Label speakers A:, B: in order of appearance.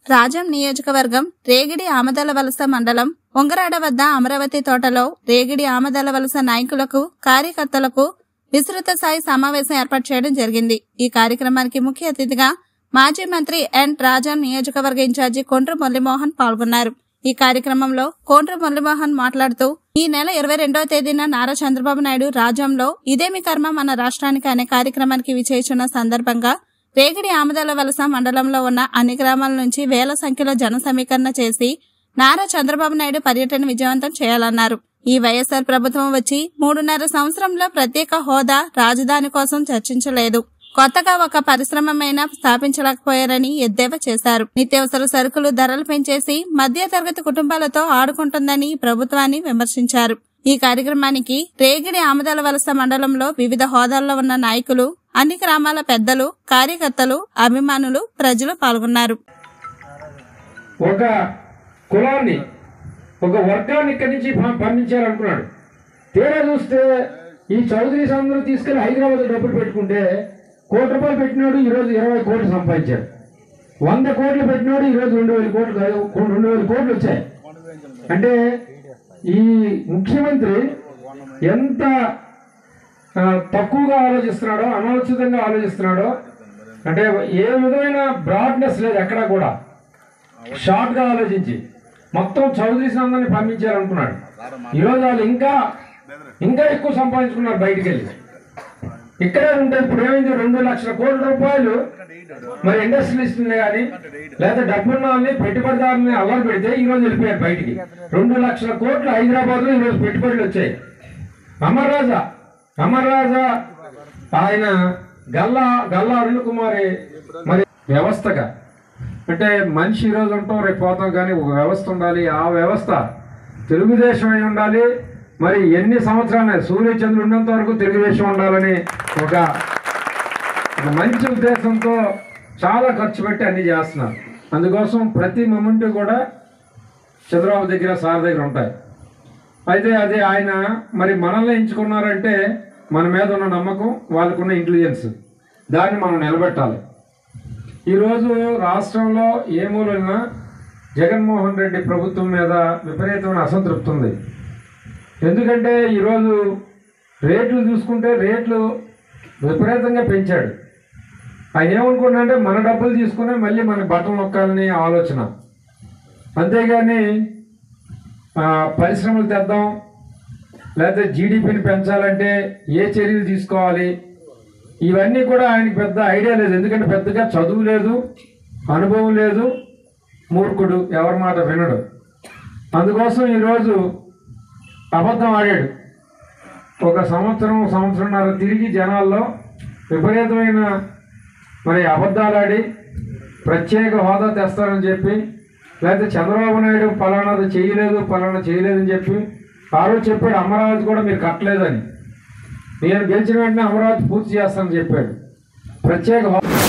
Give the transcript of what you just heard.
A: రాజం నియోజకవర్గం రేగిడి ఆమదల వలస మండలం ఉంగరాడ వద్ద అమరావతి తోటలో రేగిడి ఆమదల వలస నాయకులకు కార్యకర్తలకు విస్తృత స్థాయి సమావేశం ఏర్పాటు చేయడం జరిగింది ఈ కార్యక్రమానికి ముఖ్య అతిథిగా మాజీ మంత్రి ఎన్ రాజం నియోజకవర్గ ఇన్ఛార్జి కొండ్ర మురళీమోహన్ పాల్గొన్నారు ఈ కార్యక్రమంలో కోండ్ర మురళీమోహన్ మాట్లాడుతూ ఈ నెల ఇరవై రెండవ తేదీన నారా చంద్రబాబు నాయుడు రాజ్యంలో ఇదేమి కర్మ మన రాష్ట్రానికి అనే కార్యక్రమానికి విచేస్తున్న సందర్భంగా రేగిడి ఆమదాల వలస మండలంలో ఉన్న అన్ని గ్రామాల నుంచి వేల సంఖ్యలో జన సమీకరణ చేసి నారా చంద్రబాబు నాయుడు పర్యటన విజయవంతం చేయాలన్నారు ఈ వైఎస్ఆర్ ప్రభుత్వం వచ్చి మూడున్నర సంవత్సరంలో ప్రత్యేక హోదా రాజధాని కోసం చర్చించలేదు కొత్తగా ఒక పరిశ్రమమైనా స్థాపించలేకపోయారని ఎద్దేవా చేశారు నిత్యావసర సరుకులు ధరలు పెంచేసి మధ్యతరగతి కుటుంబాలతో ఆడుకుంటుందని ఈ ప్రభుత్వాన్ని విమర్శించారు ఈ కార్యక్రమానికి రేగిడి ఆమదాల వలస మండలంలో వివిధ హోదాల్లో ఉన్న నాయకులు అన్ని గ్రామాల పెద్దలు కార్యకర్తలు అభిమానులు ప్రజలు పాల్గొన్నారు
B: ఒక కులాన్ని ఒక వర్గాన్ని ఇక్కడి నుంచి పం- పంపించాలనుకున్నాడు తీరా చూస్తే ఈ చౌదరీస్ అందరూ తీసుకెళ్లి హైదరాబాద్ డబ్బులు పెట్టుకుంటే కోటి రూపాయలు పెట్టినాడు ఈరోజు ఇరవై కోట్లు సంపాదించాడు వంద కోట్లు పెట్టినాడు ఈరోజు రెండు వేల కోట్లు కాదు, రెండు వేల కోట్లు వచ్చాయి అంటే ఈ ముఖ్యమంత్రి ఎంత ఆ, తక్కువగా ఆలోచిస్తున్నాడో అనాలోచితంగా ఆలోచిస్తున్నాడో అంటే ఏ విధమైన బ్రాడ్నెస్ లేదు ఎక్కడా కూడా షార్ట్ గా ఆలోచించి మొత్తం చౌదరీస్ అందరిని పంపించాలనుకున్నాడు ఈరోజు వాళ్ళు ఇంకా ఇంకా ఎక్కువ సంపాదించుకున్నారు బయటికి వెళ్ళి ఇక్కడే ఉంటే ఇప్పుడు ఏమైంది రెండు లక్షల కోట్ల రూపాయలు మరి ఇండస్ట్రియలిస్టులు కానీ లేదా డబ్బున్న వాళ్ళని పెట్టుబడిదారుని అల్లరి పెడితే ఈ రోజు వెళ్ళిపోయారు బయటికి రెండు లక్షల కోట్లు హైదరాబాద్ లో ఈరోజు పెట్టుబడులు వచ్చాయి అమర్ రాజా అమర్ రాజా ఆయన గల్లా గల్లా అరుణ్ కుమారి మరి వ్యవస్థగా అంటే మనిషి ఈ రోజు ఉంటాం రేపు పోతాం కానీ ఒక వ్యవస్థ ఉండాలి ఆ వ్యవస్థ తెలుగుదేశం అయి ఉండాలి మరి ఎన్ని సంవత్సరాలు సూర్యచంద్రుడు ఉన్నంత వరకు తెలుగుదేశం ఉండాలని ఒక ఒక మంచి ఉద్దేశంతో చాలా ఖర్చు పెట్టి అన్ని చేస్తున్నారు అందుకోసం ప్రతి మొమెంట్ కూడా చంద్రబాబు దగ్గర సార్ దగ్గర ఉంటాయి అయితే అది ఆయన మరి మనల్ని ఎంచుకున్నారంటే మన మీద ఉన్న నమ్మకం వాళ్ళకున్న ఇంటెలిజెన్స్ దాన్ని మనం నిలబెట్టాలి ఈరోజు రాష్ట్రంలో ఏ మూలన జగన్మోహన్ రెడ్డి ప్రభుత్వం మీద విపరీతమైన అసంతృప్తి ఉంది ఎందుకంటే ఈరోజు రేట్లు చూసుకుంటే రేట్లు విపరీతంగా పెంచాడు ఆయన ఏమనుకున్నాడంటే మన డబ్బులు తీసుకుని మళ్ళీ మన బట్టలు నొక్కాలని ఆలోచన అంతేగాని ఆ, పరిశ్రమలు తెద్దాం లేకపోతే జీడిపిని పెంచాలంటే ఏ చర్యలు తీసుకోవాలి ఇవన్నీ కూడా ఆయనకి పెద్ద ఐడియా లేదు ఎందుకంటే పెద్దగా చదువు లేదు అనుభవం లేదు మూర్ఖుడు ఎవరి మాట వినడు అందుకోసం ఈరోజు అబద్ధం ఆడాడు ఒక సంవత్సరం సంవత్సరంన్నర తిరిగి జనాల్లో విపరీతమైన మరి అబద్ధాలు ఆడి ప్రత్యేక హోదా తెస్తారని చెప్పి లేకపోతే చంద్రబాబు నాయుడు ఫలానాది చేయలేదు ఫలానా చేయలేదని చెప్పి ఆ రోజు చెప్పాడు అమరావతి కూడా మీరు కట్టలేదని నేను గెలిచిన వెంటనే అమరావతి పూర్తి చేస్తానని చెప్పాడు ప్రత్యేక హోదా